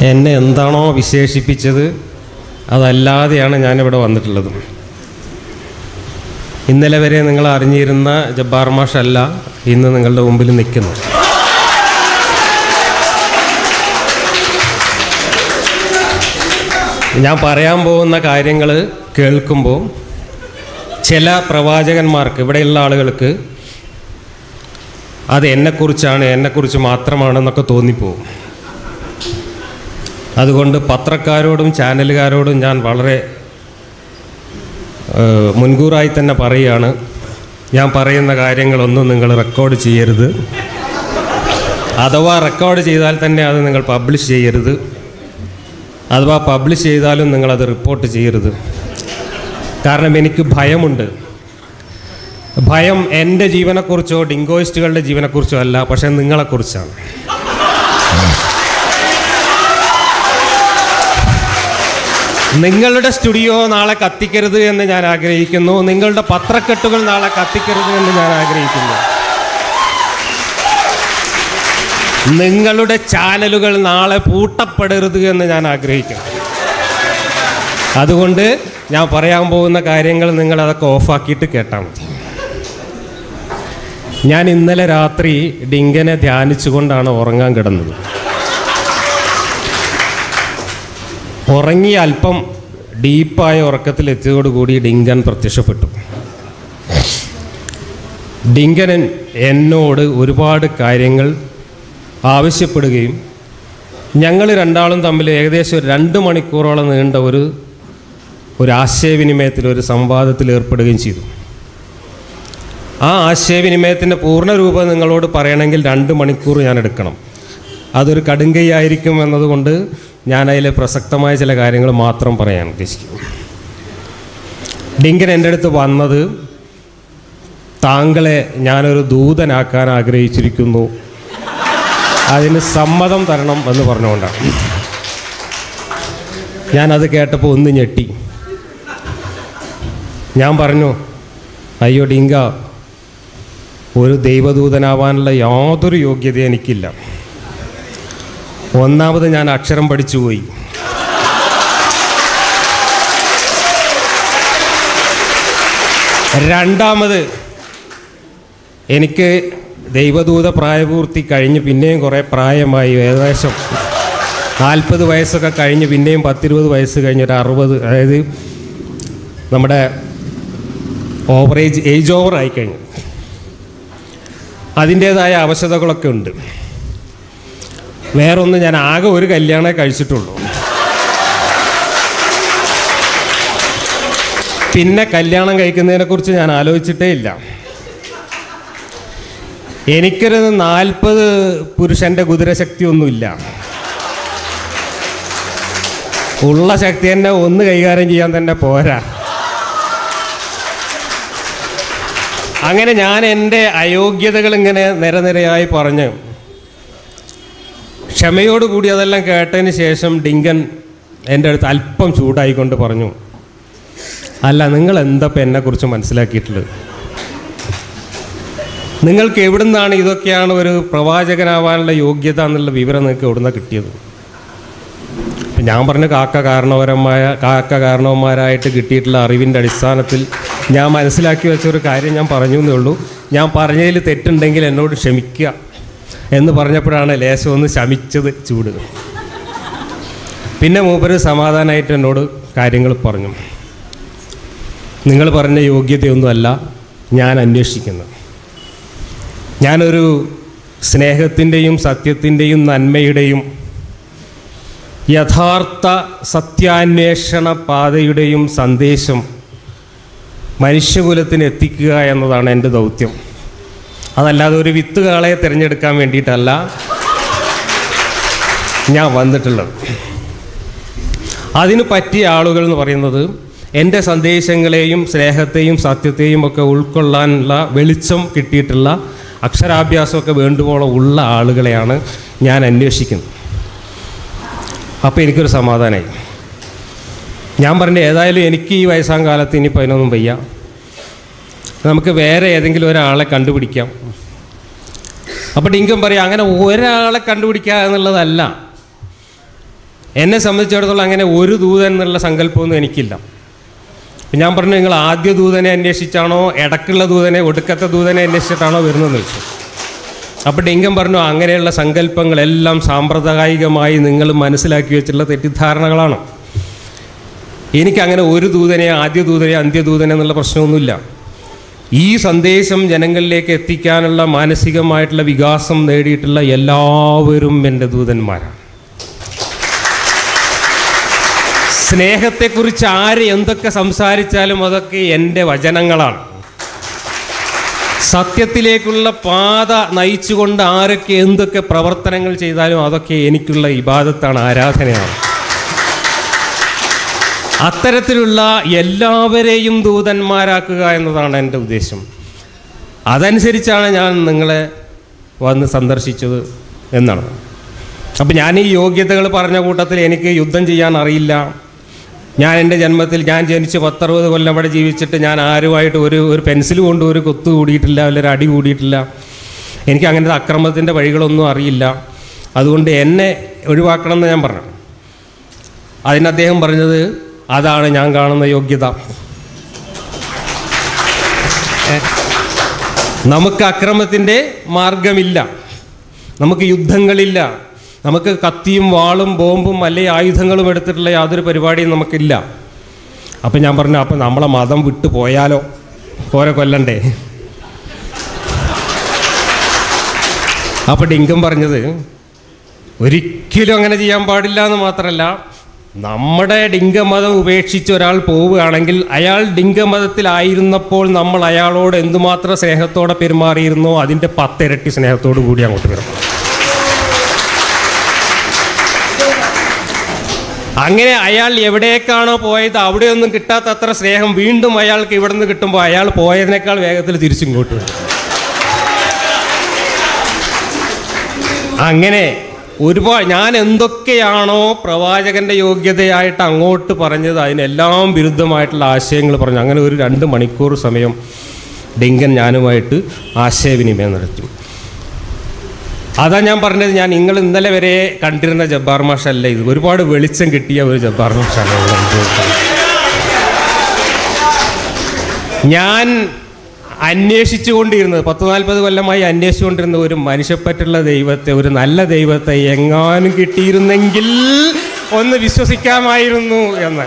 എന്നെ എന്താണോ വിശേഷിപ്പിച്ചത് അതല്ലാതെയാണ് ഞാനിവിടെ വന്നിട്ടുള്ളത് ഇന്നലെ വരെ നിങ്ങൾ അറിഞ്ഞിരുന്ന ജബ്ബാർ മാഷല്ല ഇന്ന് നിങ്ങളുടെ മുമ്പിൽ നിൽക്കുന്നു ഞാൻ പറയാൻ പോകുന്ന കാര്യങ്ങൾ കേൾക്കുമ്പോൾ ചില പ്രവാചകന്മാർക്ക് ഇവിടെയുള്ള ആളുകൾക്ക് അത് എന്നെക്കുറിച്ചാണ് എന്നെക്കുറിച്ച് മാത്രമാണെന്നൊക്കെ തോന്നിപ്പോവും അതുകൊണ്ട് പത്രക്കാരോടും ചാനലുകാരോടും ഞാൻ വളരെ ഏഹ്, മുൻകൂറായി തന്നെ പറയുകയാണ് ഞാൻ പറയുന്ന കാര്യങ്ങളൊന്നും നിങ്ങൾ റെക്കോർഡ് ചെയ്യരുത് അഥവാ റെക്കോർഡ് ചെയ്താൽ തന്നെ അത് നിങ്ങൾ പബ്ലിഷ് ചെയ്യരുത് അഥവാ പബ്ലിഷ് ചെയ്താലും നിങ്ങളത് റിപ്പോർട്ട് ചെയ്യരുത് കാരണം എനിക്ക് ഭയമുണ്ട് ഭയം എൻ്റെ ജീവനെക്കുറിച്ചോ ഡിങ്കോയിസ്റ്റുകളുടെ ജീവനെക്കുറിച്ചോ അല്ല പക്ഷേ നിങ്ങളെക്കുറിച്ചാണ് നിങ്ങളുടെ സ്റ്റുഡിയോ നാളെ കത്തിക്കരുത് എന്ന് ഞാൻ ആഗ്രഹിക്കുന്നു നിങ്ങളുടെ പത്രക്കെട്ടുകൾ നാളെ കത്തിക്കരുത് എന്ന് ഞാൻ ആഗ്രഹിക്കുന്നു നിങ്ങളുടെ ചാനലുകൾ നാളെ പൂട്ടപ്പെടരുത് എന്ന് ഞാൻ ആഗ്രഹിക്കുന്നു അതുകൊണ്ട് ഞാൻ പറയാൻ പോകുന്ന കാര്യങ്ങൾ നിങ്ങൾ അതൊക്കെ ഓഫാക്കിയിട്ട് കേട്ടാൽ മതി ഞാൻ ഇന്നലെ രാത്രി ഡിങ്കനെ ധ്യാനിച്ചുകൊണ്ടാണ് ഉറങ്ങാൻ കിടന്നത് ഉറങ്ങി അല്പം ഡീപ്പായ ഉറക്കത്തിലെത്തിയതോടുകൂടി ഡിങ്കൻ പ്രത്യക്ഷപ്പെട്ടു ഡിങ്കനൻ എന്നോട് ഒരുപാട് കാര്യങ്ങൾ ആവശ്യപ്പെടുകയും ഞങ്ങൾ രണ്ടാളും തമ്മിൽ ഏകദേശം ഒരു രണ്ട് മണിക്കൂറോളം നീണ്ട ഒരു ഒരു ആശയവിനിമയത്തിൽ ഒരു സംവാദത്തിൽ ഏർപ്പെടുകയും ചെയ്തു ആ ആശയവിനിമയത്തിൻ്റെ പൂർണ്ണ രൂപം നിങ്ങളോട് പറയണമെങ്കിൽ രണ്ട് മണിക്കൂർ ഞാൻ എടുക്കണം അതൊരു കടുങ്കൈയായിരിക്കും എന്നതുകൊണ്ട് ഞാൻ അതിലെ പ്രസക്തമായ ചില കാര്യങ്ങൾ മാത്രം പറയാൻ ഉദ്ദേശിക്കുന്നു ഡിങ്കൻ എൻ്റെ അടുത്ത് വന്നത് താങ്കളെ ഞാനൊരു ദൂതനാക്കാൻ ആഗ്രഹിച്ചിരിക്കുന്നു അതിന് സമ്മതം തരണം എന്ന് പറഞ്ഞുകൊണ്ടാണ് ഞാനത് കേട്ടപ്പോൾ ഒന്ന് ഞെട്ടി ഞാൻ പറഞ്ഞു അയ്യോ ഡിങ്ക ഒരു ദൈവദൂതനാവാനുള്ള യാതൊരു യോഗ്യത എനിക്കില്ല ഒന്നാമത് ഞാൻ അക്ഷരം പഠിച്ചുപോയി രണ്ടാമത് എനിക്ക് ദൈവദൂത പ്രായപൂർത്തി കഴിഞ്ഞ് പിന്നെയും കുറേ പ്രായമായി ഏകദേശം നാൽപ്പത് വയസ്സൊക്കെ കഴിഞ്ഞ് പിന്നെയും പത്തിരുപത് വയസ്സ് കഴിഞ്ഞ് ഒരു അറുപത് അതായത് നമ്മുടെ ഓവറേജ് ഏജ് ഓവർ ആയിക്കഴിഞ്ഞു അതിൻ്റേതായ അവശതകളൊക്കെ ഉണ്ട് വേറൊന്ന് ഞാൻ ആകെ ഒരു കല്യാണമേ കഴിച്ചിട്ടുള്ളൂ പിന്നെ കല്യാണം കഴിക്കുന്നതിനെക്കുറിച്ച് ഞാൻ ആലോചിച്ചിട്ടേ ഇല്ല എനിക്കൊരു നാൽപ്പത് പുരുഷൻ്റെ കുതിരശക്തിയൊന്നുമില്ല ഉള്ള ശക്തി തന്നെ ഒന്ന് കൈകാര്യം ചെയ്യാൻ തന്നെ പോരാ അങ്ങനെ ഞാൻ എൻ്റെ അയോഗ്യതകൾ ഇങ്ങനെ നിരനിരയായി പറഞ്ഞ് ക്ഷമയോടുകൂടി അതെല്ലാം കേട്ടതിന് ശേഷം ഡിങ്കൻ എൻ്റെ അടുത്ത് അല്പം ചൂടായിക്കൊണ്ട് പറഞ്ഞു അല്ല നിങ്ങൾ എന്താ ഇപ്പം എന്നെക്കുറിച്ച് മനസ്സിലാക്കിയിട്ടുള്ളത് നിങ്ങൾക്ക് എവിടുന്നാണ് ഇതൊക്കെയാണ് ഒരു പ്രവാചകനാവാനുള്ള യോഗ്യത എന്നുള്ള വിവരം നിങ്ങൾക്ക് എവിടുന്നാണ് കിട്ടിയത് ഇപ്പം ഞാൻ പറഞ്ഞ കാക്ക കാരണവരമായ കാക്ക കാരണവന്മാരായിട്ട് കിട്ടിയിട്ടുള്ള അറിവിൻ്റെ അടിസ്ഥാനത്തിൽ ഞാൻ മനസ്സിലാക്കി വെച്ച ഒരു കാര്യം ഞാൻ പറഞ്ഞു എന്നേ ഉള്ളൂ ഞാൻ പറഞ്ഞതിൽ തെറ്റുണ്ടെങ്കിൽ എന്നോട് ക്ഷമിക്കുക എന്ന് പറഞ്ഞപ്പോഴാണ് ലേശം ഒന്ന് ശമിച്ചത് ചൂട് പിന്നെ മൂപ്പര് സമാധാനമായിട്ട് എന്നോട് കാര്യങ്ങൾ പറഞ്ഞു നിങ്ങൾ പറഞ്ഞ യോഗ്യതയൊന്നുമല്ല ഞാൻ അന്വേഷിക്കുന്നത് ഞാനൊരു സ്നേഹത്തിൻ്റെയും സത്യത്തിൻ്റെയും നന്മയുടെയും യഥാർത്ഥ സത്യാന്വേഷണ പാതയുടെയും സന്ദേശം മനുഷ്യകുലത്തിന് എത്തിക്കുക എന്നതാണ് എൻ്റെ ദൗത്യം അതല്ലാതെ ഒരു വിത്തുകാളെ തിരഞ്ഞെടുക്കാൻ വേണ്ടിയിട്ടല്ല ഞാൻ വന്നിട്ടുള്ളത് അതിന് പറ്റിയ ആളുകൾ എന്ന് പറയുന്നത് എൻ്റെ സന്ദേശങ്ങളെയും സ്നേഹത്തെയും സത്യത്തെയും ഒക്കെ ഉൾക്കൊള്ളാനുള്ള വെളിച്ചം കിട്ടിയിട്ടുള്ള അക്ഷരാഭ്യാസമൊക്കെ വേണ്ടുവോളം ഉള്ള ആളുകളെയാണ് ഞാൻ അന്വേഷിക്കുന്നത് അപ്പോൾ എനിക്കൊരു സമാധാനമായി ഞാൻ പറഞ്ഞ ഏതായാലും എനിക്ക് ഈ വയസ്സാം കാലത്ത് ഇനിയിപ്പോൾ അതിനൊന്നും വയ്യ നമുക്ക് വേറെ ഏതെങ്കിലും ഒരാളെ കണ്ടുപിടിക്കാം അപ്പോൾ ഡിങ്കം പറയാം അങ്ങനെ ഒരാളെ കണ്ടുപിടിക്കുക എന്നുള്ളതല്ല എന്നെ സംബന്ധിച്ചിടത്തോളം അങ്ങനെ ഒരു ദൂതൻ എന്നുള്ള സങ്കല്പമൊന്നും എനിക്കില്ല അപ്പം ഞാൻ പറഞ്ഞു നിങ്ങൾ ആദ്യ ദൂതനെ അന്വേഷിച്ചാണോ ഇടക്കുള്ള ദൂതനെ ഒടുക്കത്തെ ദൂതനെ അന്വേഷിച്ചിട്ടാണോ വരുന്നതെന്ന് ചോദിച്ചു അപ്പോൾ ഡിങ്കൻ പറഞ്ഞു അങ്ങനെയുള്ള സങ്കല്പങ്ങളെല്ലാം സാമ്പ്രദായികമായി നിങ്ങൾ മനസ്സിലാക്കി വെച്ചിട്ടുള്ള തെറ്റിദ്ധാരണകളാണ് എനിക്കങ്ങനെ ഒരു ദൂതനെ ആദ്യ ദൂതനെ അന്ത്യദൂതനെ എന്നുള്ള പ്രശ്നമൊന്നുമില്ല ഈ സന്ദേശം ജനങ്ങളിലേക്ക് എത്തിക്കാനുള്ള മാനസികമായിട്ടുള്ള വികാസം നേടിയിട്ടുള്ള എല്ലാവരും എൻ്റെ ദൂതന്മാരാണ് സ്നേഹത്തെക്കുറിച്ച് ആര് എന്തൊക്കെ സംസാരിച്ചാലും അതൊക്കെ എൻ്റെ വചനങ്ങളാണ് സത്യത്തിലേക്കുള്ള പാത നയിച്ചുകൊണ്ട് ആരൊക്കെ എന്തൊക്കെ പ്രവർത്തനങ്ങൾ ചെയ്താലും അതൊക്കെ എനിക്കുള്ള ഇബാദത്താണ് ആരാധനയാണ് അത്തരത്തിലുള്ള എല്ലാവരെയും ദൂതന്മാരാക്കുക എന്നതാണ് എൻ്റെ ഉദ്ദേശം അതനുസരിച്ചാണ് ഞാൻ നിങ്ങളെ വന്ന് സന്ദർശിച്ചത് എന്നാണ് അപ്പം ഞാൻ ഈ യോഗ്യതകൾ പറഞ്ഞ കൂട്ടത്തിൽ എനിക്ക് യുദ്ധം ചെയ്യാൻ അറിയില്ല ഞാൻ എൻ്റെ ജന്മത്തിൽ ഞാൻ ജനിച്ച് പത്തറുപത് കൊല്ലം അവിടെ ജീവിച്ചിട്ട് ഞാൻ ആരുമായിട്ട് ഒരു ഒരു പെൻസിൽ കൊണ്ട് ഒരു കൊത്ത് കൂടിയിട്ടില്ല അല്ല ഒരു അടി കൂടിയിട്ടില്ല എനിക്ക് അങ്ങനത്തെ അക്രമത്തിൻ്റെ വഴികളൊന്നും അറിയില്ല അതുകൊണ്ട് എന്നെ ഒഴിവാക്കണം എന്ന് ഞാൻ പറഞ്ഞു അതിന് അദ്ദേഹം പറഞ്ഞത് അതാണ് ഞാൻ കാണുന്ന യോഗ്യത ഏ, നമുക്ക് അക്രമത്തിൻ്റെ മാർഗമില്ല നമുക്ക് യുദ്ധങ്ങളില്ല നമുക്ക് കത്തിയും വാളും ബോംബും അല്ലെ ആയുധങ്ങളും എടുത്തിട്ടുള്ള യാതൊരു പരിപാടിയും നമുക്കില്ല അപ്പം ഞാൻ പറഞ്ഞു അപ്പം നമ്മളെ മതം വിട്ടു പോയാലോ ഓരോ കൊല്ലണ്ടേ അപ്പം ഡിങ്കം പറഞ്ഞത് ഒരിക്കലും അങ്ങനെ ചെയ്യാൻ പാടില്ല എന്ന് മാത്രമല്ല നമ്മുടെ ഡിങ്കമതം ഉപേക്ഷിച്ച് ഒരാൾ പോവുകയാണെങ്കിൽ അയാൾ ഡിങ്കമതത്തിലായിരുന്നപ്പോൾ നമ്മൾ അയാളോട് എന്തുമാത്രം സ്നേഹത്തോടെ പെരുമാറിയിരുന്നോ അതിൻ്റെ പത്തിരട്ടി സ്നേഹത്തോടു കൂടി അങ്ങോട്ട് പെരുമാറും അങ്ങനെ അയാൾ എവിടേക്കാണോ പോയത് അവിടെയൊന്നും കിട്ടാത്തത്ര സ്നേഹം വീണ്ടും അയാൾക്ക് ഇവിടെ നിന്ന് കിട്ടുമ്പോൾ അയാൾ പോയതിനേക്കാൾ വേഗത്തിൽ തിരിച്ചിങ്ങോട്ട് വരും അങ്ങനെ ഒരുപാട് ഞാൻ എന്തൊക്കെയാണോ പ്രവാചകന്റെ യോഗ്യതയായിട്ട് അങ്ങോട്ട് പറഞ്ഞത് അതിനെല്ലാം വിരുദ്ധമായിട്ടുള്ള ആശയങ്ങൾ പറഞ്ഞു അങ്ങനെ ഒരു രണ്ട് മണിക്കൂർ സമയം ഡിങ്കൻ ഞാനുമായിട്ട് ആശയവിനിമയം നടത്തി അതാ ഞാൻ പറഞ്ഞത് ഞാൻ നിങ്ങൾ ഇന്നലെ വരെ കണ്ടിരുന്ന ജബ്ബാർ മാഷ അല്ല ഇത് ഒരുപാട് വെളിച്ചം കിട്ടിയ ഒരു ജബ്ബാർ മാഷാണ് ഇവിടെ അനുഭവപ്പെടുന്നത്. ഞാൻ അന്വേഷിച്ചുകൊണ്ടിരുന്നത് പത്ത് നാൽപ്പത് കൊല്ലമായി അന്വേഷിച്ചുകൊണ്ടിരുന്ന ഒരു മനുഷ്യപ്പറ്റുള്ള ദൈവത്തെ ഒരു നല്ല ദൈവത്തെ എങ്ങാനും കിട്ടിയിരുന്നെങ്കിൽ ഒന്ന് വിശ്വസിക്കാമായിരുന്നു എന്ന്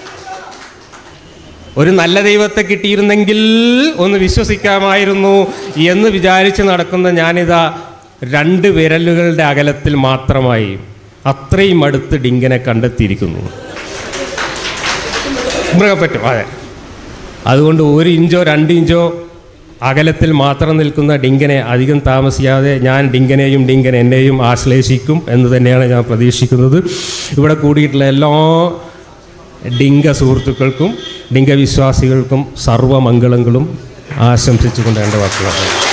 ഒരു നല്ല ദൈവത്തെ കിട്ടിയിരുന്നെങ്കിൽ ഒന്ന് വിശ്വസിക്കാമായിരുന്നു എന്ന് വിചാരിച്ച് നടക്കുന്ന ഞാനിതാ രണ്ട് വിരലുകളുടെ അകലത്തിൽ മാത്രമായി അത്രയും അടുത്ത് ഡിങ്കനെ കണ്ടെത്തിയിരിക്കുന്നു മൃഗപ്പറ്റും അതെ അതുകൊണ്ട് ഒരു ഇഞ്ചോ രണ്ട് ഇഞ്ചോ അകലത്തിൽ മാത്രം നിൽക്കുന്ന ഡിങ്കനെ അധികം താമസിയാതെ ഞാൻ ഡിങ്കനെയും ഡിങ്കൻ എന്നെയും ആശ്ലേഷിക്കും എന്ന് തന്നെയാണ് ഞാൻ പ്രതീക്ഷിക്കുന്നത് ഇവിടെ കൂടിയിട്ടുള്ള എല്ലാ ഡിങ്ക സുഹൃത്തുക്കൾക്കും ഡിങ്ക വിശ്വാസികൾക്കും സർവ്വമംഗളങ്ങളും ആശംസിച്ചുകൊണ്ട് എൻ്റെ വാക്കുകൾ